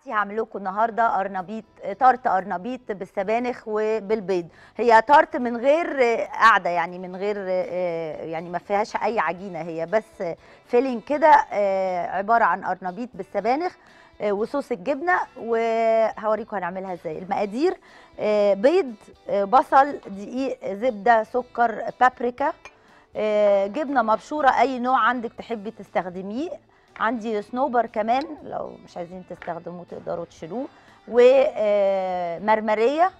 بتاعتي هعمل لكم النهارده قرنبيط تارت قرنبيط بالسبانخ وبالبيض هي تارت من غير آه، قاعده يعني من غير آه، يعني ما فيهاش اي عجينه هي بس فيلينج كده آه، عباره عن قرنبيط بالسبانخ آه، وصوص الجبنه وهوريكم هنعملها ازاي المقادير آه، بيض آه، بصل دقيق زبده سكر بابريكا آه، جبنه مبشوره اي نوع عندك تحبي تستخدميه عندي صنوبر كمان لو مش عايزين تستخدموه تقدروا تشيلوه ومرمريه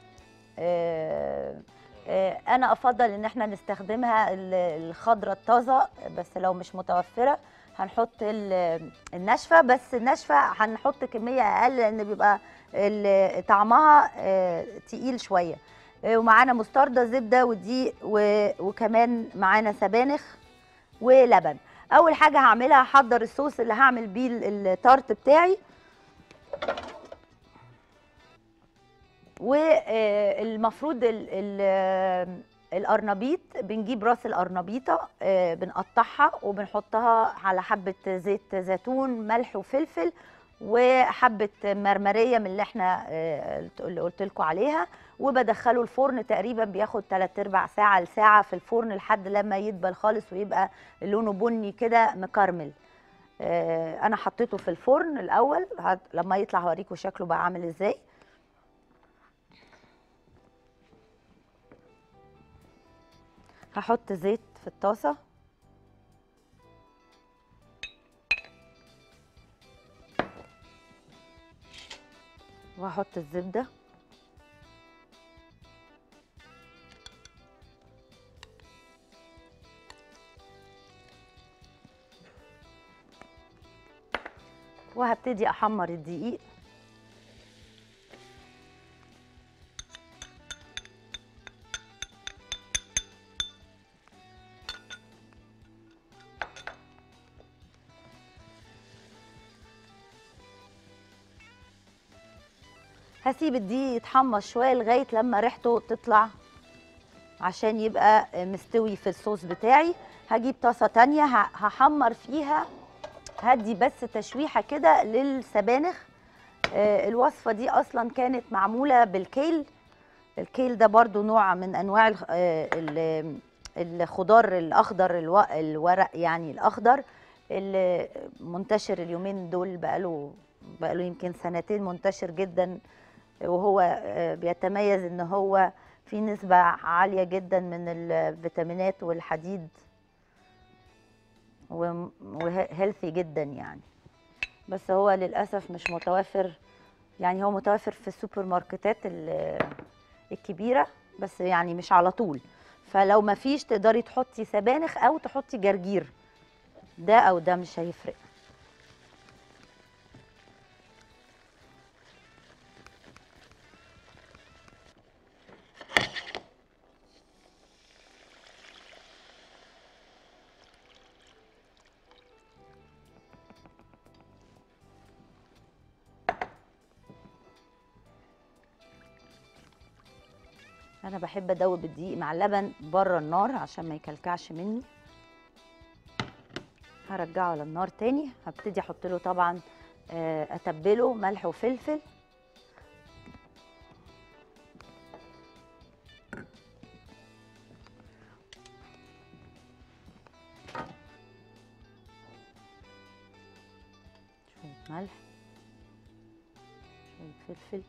انا افضل ان احنا نستخدمها ال- الخضره الطازه بس لو مش متوفره هنحط ال- الناشفه بس الناشفه هنحط كميه اقل لان بيبقى ال- طعمها آه، تقيل شويه آه، ومعانا مستردة زبده ودقيق و- وكمان معانا سبانخ ولبن اول حاجه هعملها هحضر الصوص اللي هعمل بيه ال- التارت بتاعي والمفروض القرنبيط بنجيب راس القرنبيطه آه، بنقطعها وبنحطها على حبه زيت زيتون ملح وفلفل وحبه مرمريه من اللي احنا آه، اللي قلت لكم عليها وبدخله الفرن تقريبا بياخد 3 ارباع ساعه لساعه في الفرن لحد لما يدبل خالص ويبقى لونه بني كده مكرمل آه، انا حطيته في الفرن الاول هت- لما يطلع هوريكم شكله بقى عامل ازاي هحط زيت في الطاسه وهحط الزبده وهبتدي احمر الدقيق هسيب الدقيق يتحمص شويه لغايه لما ريحته تطلع عشان يبقى مستوي في الصوص بتاعي هجيب طاسه تانية ه- هحمر فيها هدي بس تشويحه كده للسبانخ آه، الوصفه دي اصلا كانت معموله بالكيل الكيل ده برضو نوع من انواع الخ- آه، ال- الخضار الاخضر الو- الورق يعني الاخضر اللي منتشر اليومين دول بقاله بقاله يمكن سنتين منتشر جدا وهو آه، بيتميز ان هو في نسبة عالية جدا من الفيتامينات والحديد وهيلثي جدا يعني بس هو للأسف مش متوفر يعني هو متوفر في السوبر ماركتات ال- الكبيرة بس يعني مش على طول فلو ما فيش تقدري تحطي سبانخ أو تحطي جرجير ده أو ده مش هيفرق انا بحب ادوب الدقيق مع اللبن بره النار عشان ما يكلكعش مني هرجعه على النار تاني هبتدي احط له طبعا آه، اتبله ملح وفلفل شويه ملح شويه فلفل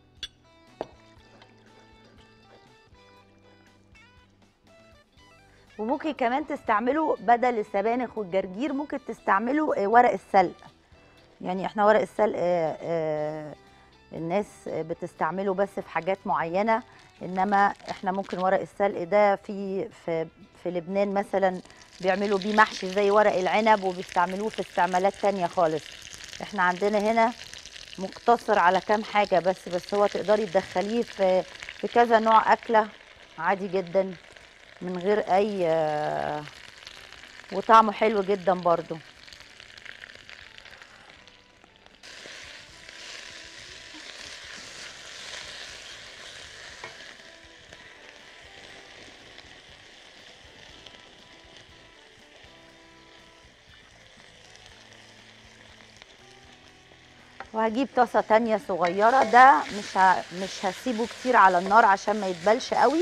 وممكن كمان تستعملوا بدل السبانخ والجرجير ممكن تستعملوا آه، ورق السلق يعني احنا ورق السلق آه، آه، الناس بتستعمله بس في حاجات معينة انما احنا ممكن ورق السلق ده في في في لبنان مثلا بيعملوا بيه محشي زي ورق العنب وبيستعملوه في استعمالات تانية خالص احنا عندنا هنا مقتصر على كام حاجة بس بس هو تقدري تدخليه في في كذا نوع أكلة عادي جدا من غير أي آه، وطعمه حلو جدا برضو وهجيب طاسه تانية صغيره ده مش ه... مش هسيبه كتير على النار عشان ما يتبلش قوي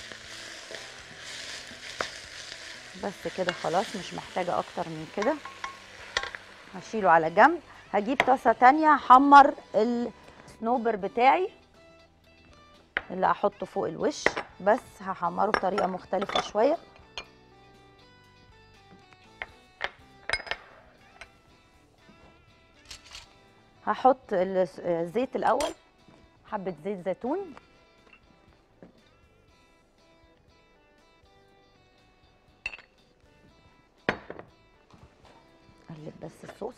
بس كده خلاص مش محتاجه اكتر من كده هشيله على جنب هجيب طاسه تانية احمر السنوبر بتاعي اللي احطه فوق الوش بس هحمره بطريقه مختلفه شويه هحط الس- الزيت الاول حبه زيت زيتون اقلب بس الصوص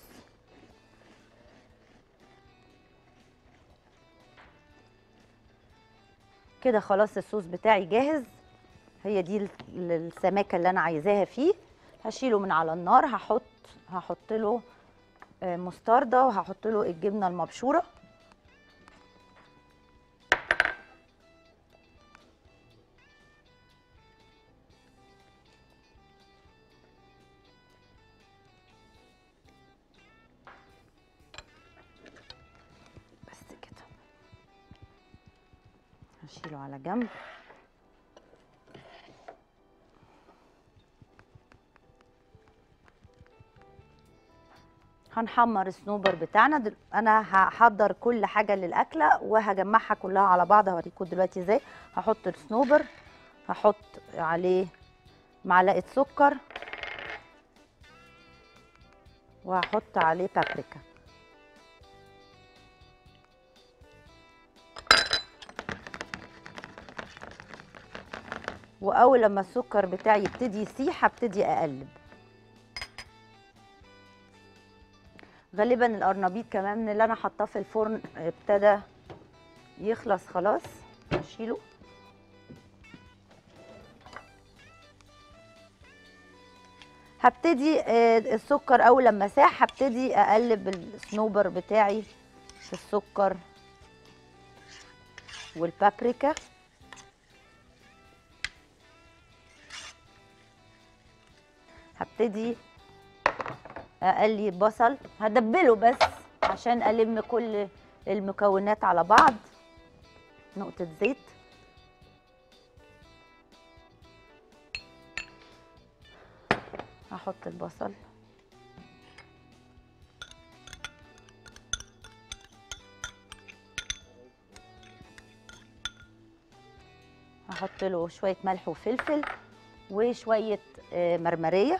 كده خلاص الصوص بتاعي جاهز هي دي ال- ال- السماكه اللي انا عايزاها فيه هشيله من على النار هحط هحط له آه، مستردة وهحط له الجبنه المبشوره بس كده هشيله على جنب هنحمر الصنوبر بتاعنا دل... انا هحضر كل حاجه للاكله وهجمعها كلها على بعض هوريكم دلوقتي ازاي هحط الصنوبر هحط عليه معلقه سكر وهحط عليه بابريكا واول لما السكر بتاعي يبتدي يسيح هبتدي اقلب غالبا القرنبيط كمان من اللي انا حاطاه في الفرن ابتدى يخلص خلاص اشيله هبتدي آه، السكر اول لما ساح هبتدي اقلب الصنوبر بتاعي في السكر والبابريكا هبتدي اقلي بصل هدبله بس عشان الم كل المكونات على بعض نقطة زيت هحط البصل هحط له شوية ملح وفلفل وشوية آه، مرمرية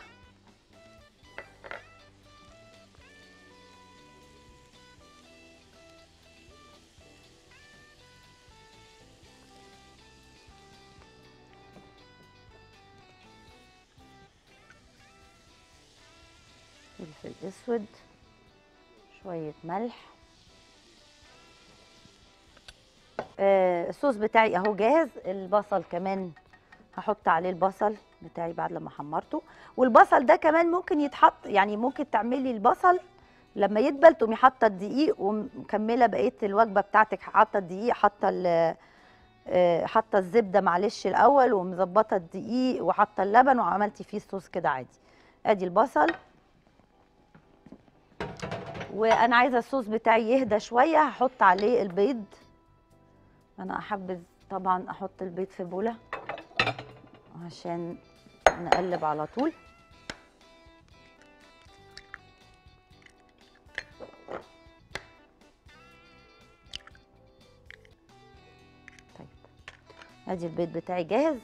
فلفل اسود شويه ملح آه الصوص بتاعي اهو جاهز البصل كمان هحط عليه البصل بتاعي بعد لما حمرته والبصل ده كمان ممكن يتحط يعني ممكن تعملي البصل لما يدبل تقومي حاطه الدقيق ومكمله بقيه الوجبه بتاعتك حاطه الدقيق حاطه ال- آه، حاطه الزبده معلش الاول ومظبطه الدقيق وحاطه اللبن وعملتي فيه الصوص كده عادي ادي البصل وانا عايزه الصوص بتاعي يهدى شويه هحط عليه البيض انا احبذ طبعا احط البيض في بوله عشان نقلب على طول طيب ادي البيض بتاعي جاهز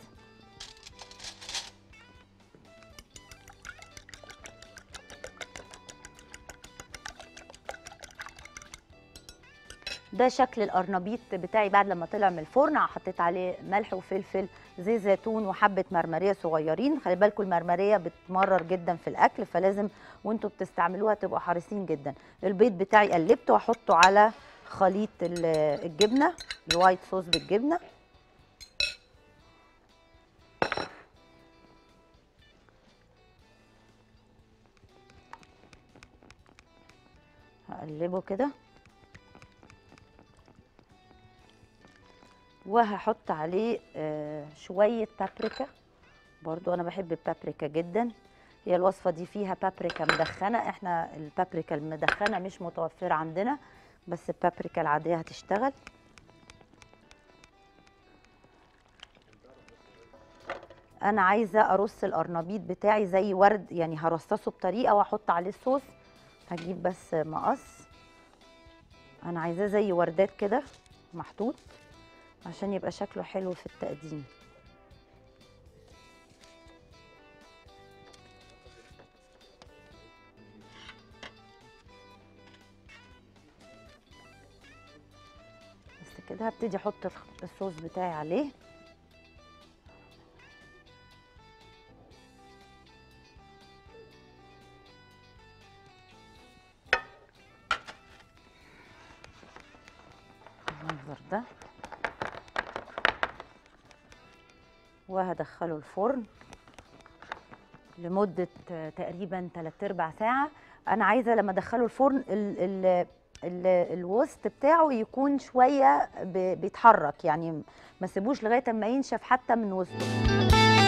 ده شكل القرنبيط بتاعي بعد لما طلع من الفرن حطيت عليه ملح وفلفل زيت زيتون وحبه مرمريه صغيرين خلي بالكم المرمريه بتمرر جدا في الاكل فلازم وانتوا بتستعملوها تبقوا حريصين جدا البيض بتاعي قلبته واحطه على خليط ال- الجبنه الوايت صوص بالجبنه هقلبه كده وهحط عليه آه، شوية بابريكا برضو أنا بحب البابريكا جدا هي الوصفة دي فيها بابريكا مدخنة احنا البابريكا المدخنة مش متوفرة عندنا بس البابريكا العاديه هتشتغل انا عايزه ارص القرنبيط بتاعي زي ورد يعني هرصصه بطريقه واحط عليه الصوص هجيب بس مقص انا عايزاه زي وردات كده محطوط عشان يبقى شكله حلو في التقديم بس كده هبتدي احط الخ- الصوص بتاعي عليه المنظر ده وهدخله الفرن لمدة آه، تقريبا 3 ارباع ساعة أنا عايزة لما أدخله الفرن ال ال ال الوسط بتاعه يكون شوية ب- بيتحرك يعني ما سيبوش لغاية ما ينشف حتى من وسطه